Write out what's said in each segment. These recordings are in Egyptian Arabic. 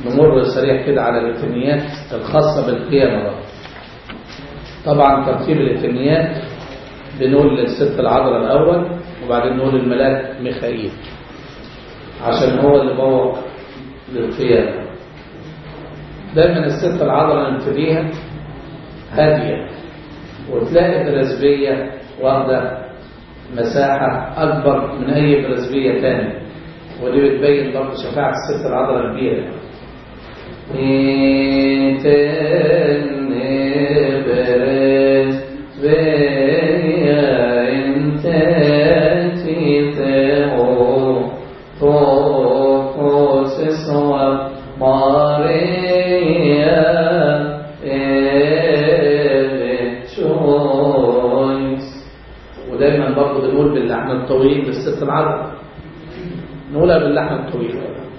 نمر سريع كده على الاتنيات الخاصة بالقيامة بقى طبعا ترتيب الاتنيات بنقول للست العذراء الأول وبعدين نقول الملاك ميخائيل عشان هو اللي بوق للقيامة دايما الست العذراء نبتديها هادية وتلاقي برزبية واخدة مساحة أكبر من أي برزبية تانية ودي بتبين برضه شفاعة الست العذراء الكبيرة ودايما برضه بنقول باللحن الطويل للست العذراء نقولها باللحن الطويل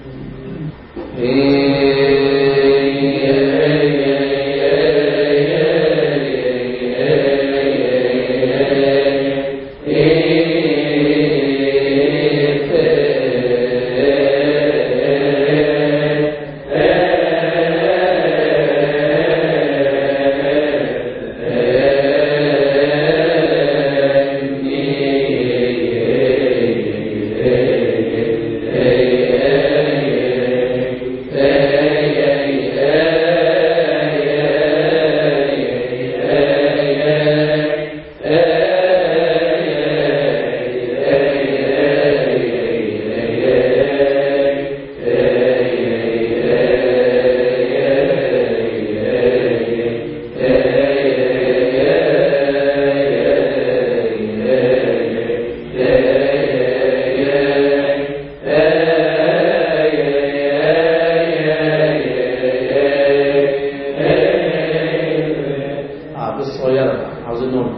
اه بس صغيرة عاوزين نقول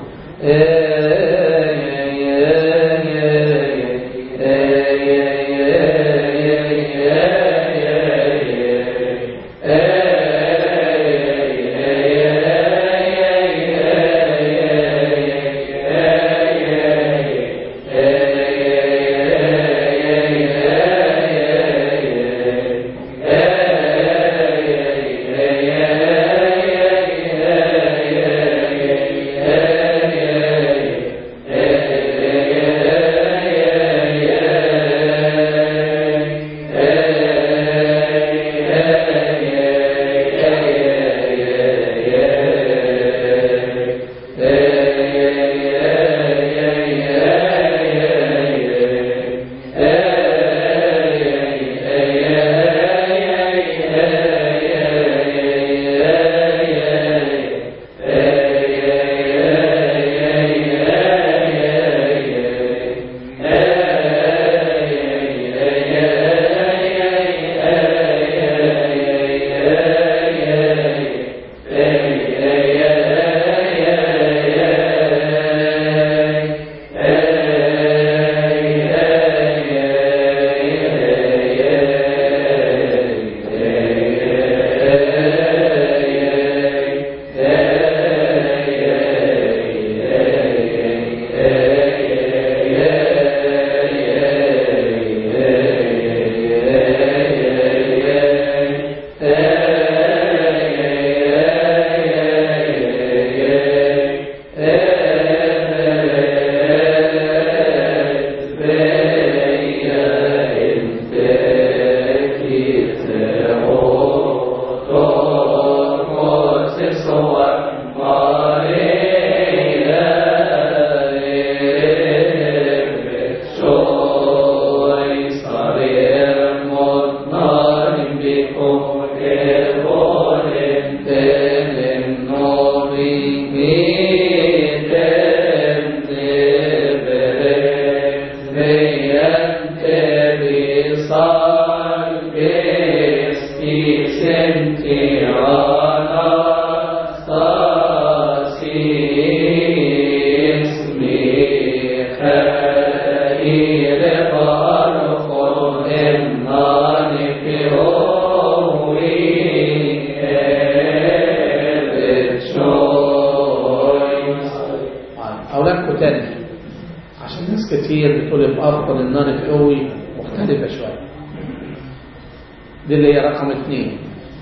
أولادكم تاني عشان ناس كتير بتقول الأفضل النار قوي مختلفة شوية دي اللي هي رقم اثنين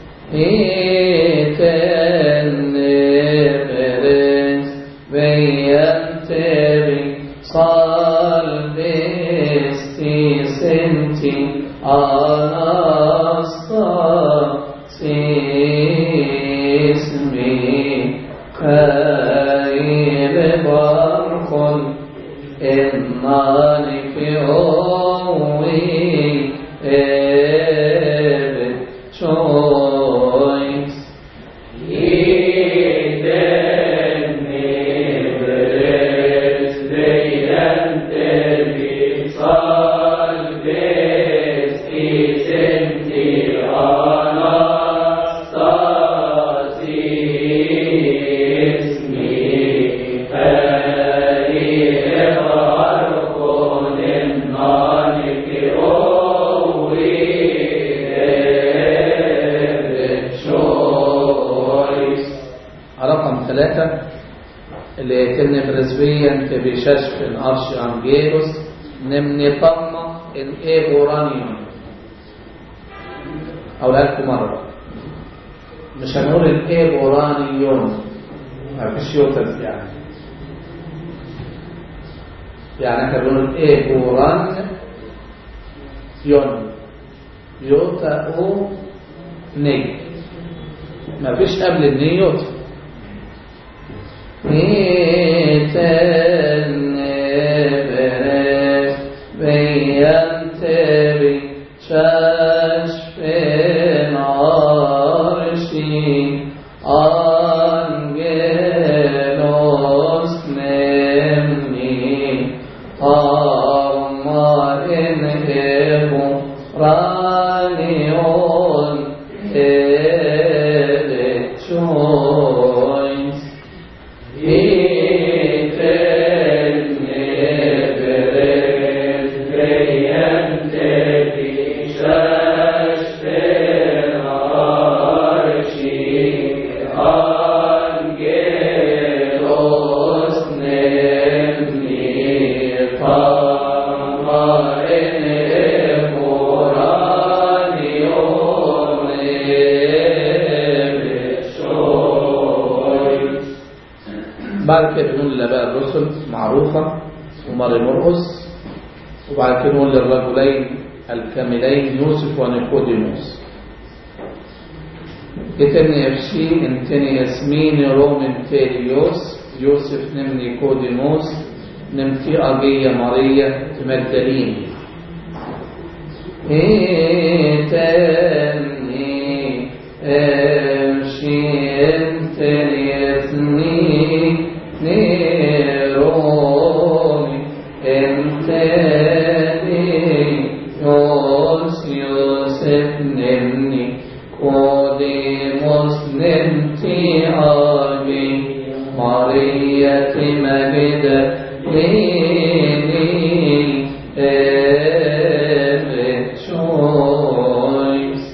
Choice. Choice. رقم ثلاثة اللي يتم برزبيا تبيشاش في الأرش أنجيلوس نمني طمة الإيغورانيوم أقولها لكم مرة مش هنقول الإيغورانيوم ما فيش يوتز يعني يعني احنا بنقول الإيغوران يون يوتا أو ني ما فيش قبل الني يوتا Choice. Choice. بعد كده بنقول لآباء الرسل معروفة وماري مرقس وبعد كده نقول للرجلين الكاملين يوسف ونيقوديموس إتني أفشي انتني ياسمين روم تيريوس يوسف نم نيقوديموس نمتي أبية ماريا تمدلين إتني أفشي انتني ياسمين نيرومي انتني يوس يوسف نمني كوديموس نمتي أبي مارية مجد ليني choice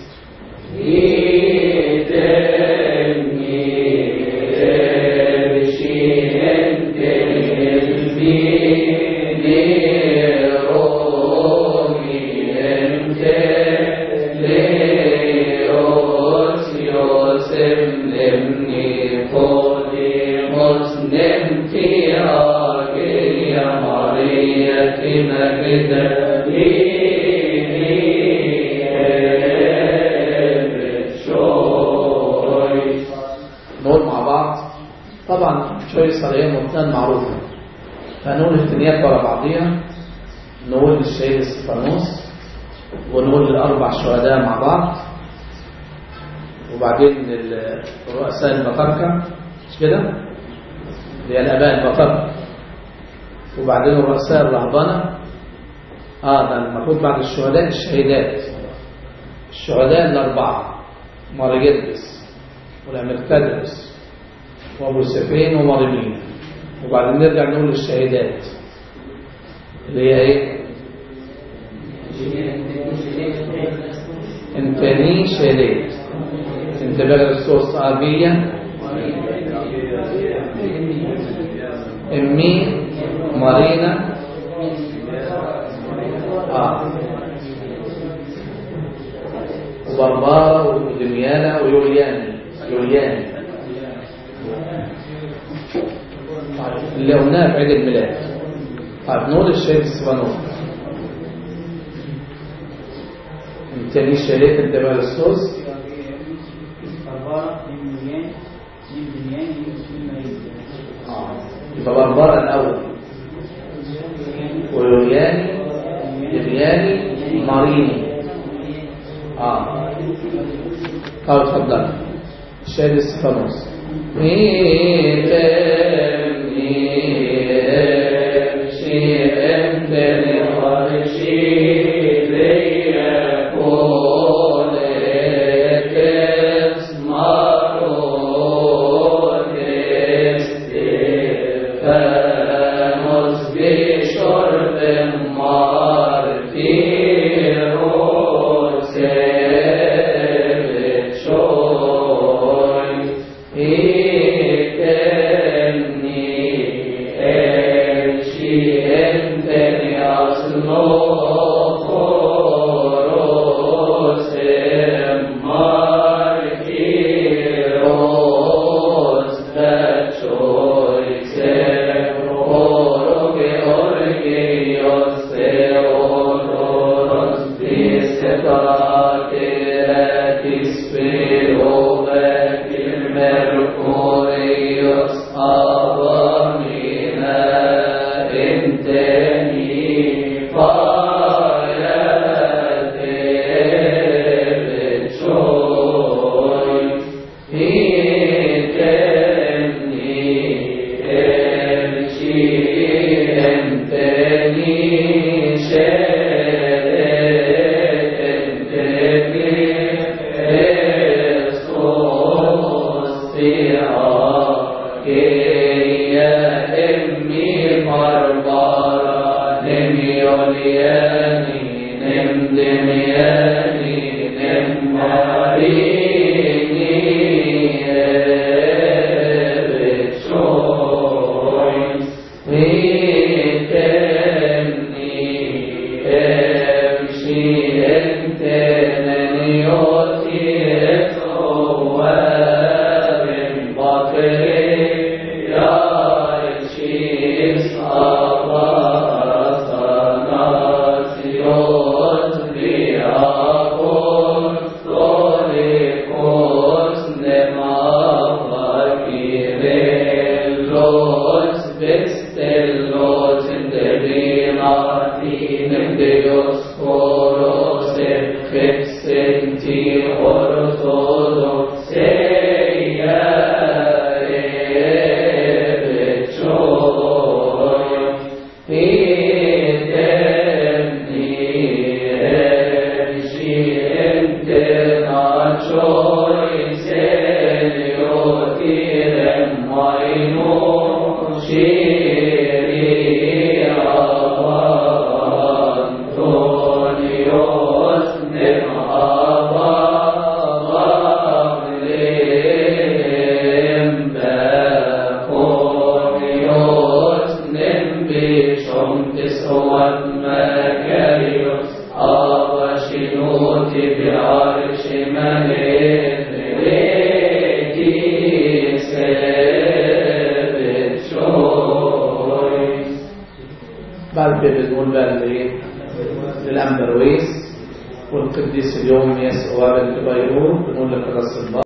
Choice. نقول مع بعض طبعا شويس هي مبتان معروفة فنقول الثنيات ورا بعضيها نقول للشهيد استفانوس ونقول للأربع شهداء مع بعض وبعدين للرؤساء البطاركة مش كده؟ اللي هي الآباء البطاركة وبعدين الرؤساء الرهبنة اه ده المفروض بعد الشهداء الشهيدات الشهداء الأربعة مارجيرجس والأمرتادرس وأبو سفين ومارمين وبعدين نرجع نقول للشهيدات اللي هي ايه؟ انتني شهيدات انت بغرسوس آبية امي مارينا اه وبربارة ودميانة ويولياني يولياني طيب اللي قلناها في عيد الميلاد طيب نقول الشهيد السبانوس التاني شريك انت بقى الصوص بربرة من مليان من بنيان من مريض اه يبقى بربارة الأول ويولياني دمياني ماريني اه طب اتفضل الشهيد السبانوس بعد كده بنقول بقى الايه للامبرويس والقديس اليوم يسوع بنت بيرون بنقول لك راس الله